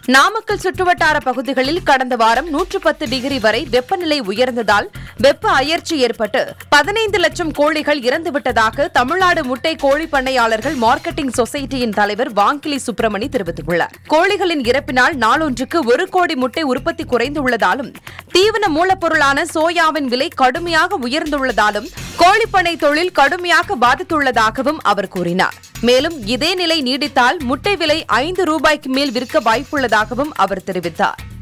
நாமக்கல் சுற்றுவட்டார பகுதிகளில் கடந்த வாரம் நூற்று பத்து டிகிரி வரை வெப்பநிலை உயர்ந்ததால் வெப்ப அயற்சி ஏற்பட்டு பதினைந்து லட்சம் கோழிகள் இறந்துவிட்டதாக தமிழ்நாடு முட்டை கோழி பண்ணையாளர்கள் மார்க்கெட்டிங் சொசைட்டியின் தலைவர் வாங்கிலி சுப்பிரமணி தெரிவித்துள்ளார் கோழிகளின் இறப்பினால் நாளொன்றுக்கு ஒரு கோடி முட்டை உற்பத்தி குறைந்துள்ளதாலும் தீவன மூலப்பொருளான சோயாவின் விலை கடுமையாக உயர்ந்துள்ளதாலும் கோழிப்பண்ணை தொழில் கடுமையாக பாதித்துள்ளதாகவும் அவர் கூறினார் மேலும் இதே நிலை நீடித்தால் முட்டை விலை ஐந்து ரூபாய்க்கு மேல் விற்க வாய்ப்புள்ளதாகவும் அவர் தெரிவித்தார்